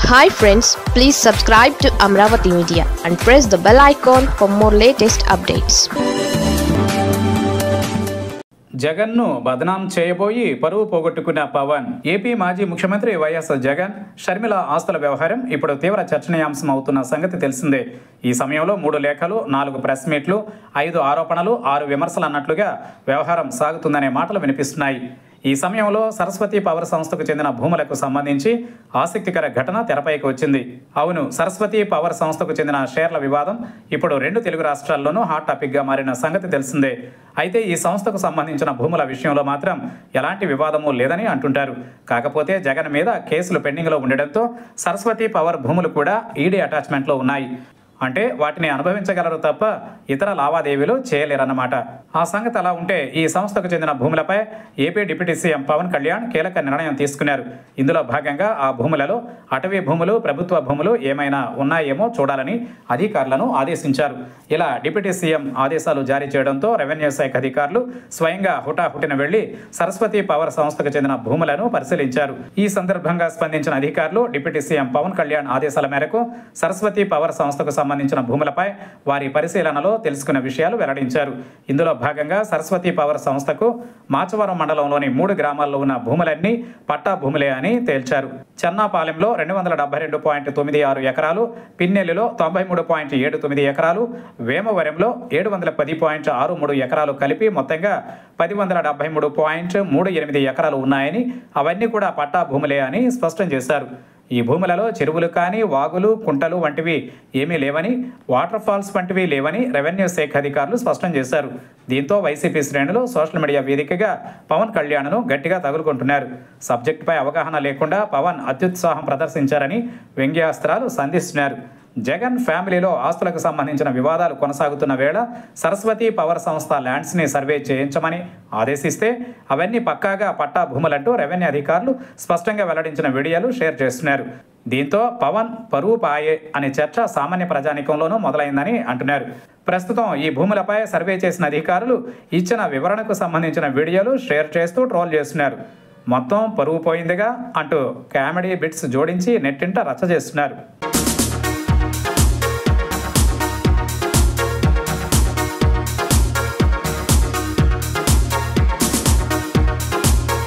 hi friends please subscribe to Amaravati media and press the bell icon for more latest updates జగన్ను బదనాం చేయబోయి పరువు పోగొట్టుకున్న Pawan AP మాజీ ముఖ్యమంత్రి వైఎస్ జగన్ షర్మిల ఆస్తుల వ్యవహారం ఇప్పుడు తీవ్ర చర్చనీయాంశం అవుతున్న సంగతి తెలిసిందే ఈ సమయంలో మూడు లేఖలు నాలుగు ప్రెస్ మీట్లు ఐదు ఆరోపణలు ఆరు విమర్శలు అన్నట్లుగా వ్యవహారం సాగుతుందనే మాటలు వినిపిస్తున్నాయి ఈ సమయంలో సరస్వతి పవర్ సంస్థకు చెందిన భూములకు సంబంధించి ఆసక్తికర ఘటన తెరపైకి వచ్చింది అవును సరస్వతి పవర్ సంస్థకు చెందిన షేర్ల వివాదం ఇప్పుడు రెండు తెలుగు రాష్ట్రాల్లోనూ హాట్ టాపిక్గా మారిన సంగతి తెలిసిందే అయితే ఈ సంస్థకు సంబంధించిన భూముల విషయంలో మాత్రం ఎలాంటి వివాదము లేదని అంటుంటారు కాకపోతే జగన్ మీద కేసులు పెండింగ్లో ఉండడంతో సరస్వతి పవర్ భూములు కూడా ఈడీ అటాచ్మెంట్లో ఉన్నాయి అంటే వాటిని అనుభవించగలరు తప్ప ఇతర లావాదేవీలు చేయలేరన్నమాట ఆ సంగతి అలా ఉంటే ఈ సంస్థకు చెందిన భూములపై AP deputy CM Pawan Kalyan కీలక నిర్ణయం తీసుకున్నారు ఇందులో భాగంగా ఆ భూములలో అటవీ భూములు ప్రభుత్వ భూములు ఏమైనా ఉన్నాయేమో చూడాలని అధికారులను ఆదేశించారు ఇలా డిప్యూటీ సీఎం ఆదేశాలు జారీ చేయడంతో రెవెన్యూ శాఖ అధికారులు స్వయంగా హుటాహుటిన వెళ్లి సరస్వతి పవర్ సంస్థకు చెందిన భూములను పరిశీలించారు ఈ సందర్భంగా స్పందించిన అధికారులు డిప్యూటీ సీఎం పవన్ కళ్యాణ్ ఆదేశాల మేరకు సరస్వతి పవర్ సంస్థకు సంబంధించిన భూములపై వారి పరిశీలనలో తెలుసుకున్న విషయాలు వెల్లడించారు ఇందులో భాగంగా సరస్వతి పవర్ సంస్థకు మాచవరం మండలంలోని మూడు గ్రామాల్లో ఉన్న భూములన్నీ పట్టా భూములే అని తేల్చారు చెన్నాపాలెంలో రెండు వందల డెబ్బై రెండు పాయింట్ తొమ్మిది ఆరు ఎకరాలు పిన్నెల్లిలో తొంభై మూడు పాయింట్ ఏడు తొమ్మిది ఎకరాలు వేమవరంలో ఏడు వందల పది పాయింట్ ఆరు మూడు ఎకరాలు కలిపి మొత్తంగా పది వందల డెబ్బై మూడు పాయింట్ మూడు ఎనిమిది ఎకరాలు ఉన్నాయని అవన్నీ కూడా పట్టా భూములే అని స్పష్టం చేశారు ఈ భూములలో చెరువులు కానీ వాగులు కుంటలు వంటివి ఏమీ లేవని వాటర్ ఫాల్స్ వంటివి లేవని రెవెన్యూ శాఖ అధికారులు స్పష్టం చేశారు దీంతో వైసీపీ శ్రేణులు సోషల్ మీడియా వేదికగా పవన్ కళ్యాణ్ను గట్టిగా తగులుకుంటున్నారు సబ్జెక్టుపై అవగాహన లేకుండా పవన్ అత్యుత్సాహం ప్రదర్శించారని వ్యంగ్యాస్త్రాలు సంధిస్తున్నారు జగన్ ఫ్యామిలీలో ఆస్తులకు సంబంధించిన వివాదాలు కొనసాగుతున్న వేళ సరస్వతి పవర్ సంస్థ ల్యాండ్స్ని సర్వే చేయించమని ఆదేశిస్తే అవన్నీ పక్కాగా పట్టా భూములంటూ రెవెన్యూ అధికారులు స్పష్టంగా వెల్లడించిన వీడియోలు షేర్ చేస్తున్నారు దీంతో పవన్ పరువు పాయే అనే చర్చ సామాన్య ప్రజానికంలోనూ మొదలైందని అంటున్నారు ప్రస్తుతం ఈ భూములపై సర్వే చేసిన అధికారులు ఇచ్చిన వివరణకు సంబంధించిన వీడియోలు షేర్ చేస్తూ ట్రోల్ చేస్తున్నారు మొత్తం పరువు పోయిందిగా అంటూ కామెడీ బిట్స్ జోడించి నెట్టింట రచ్చ చేస్తున్నారు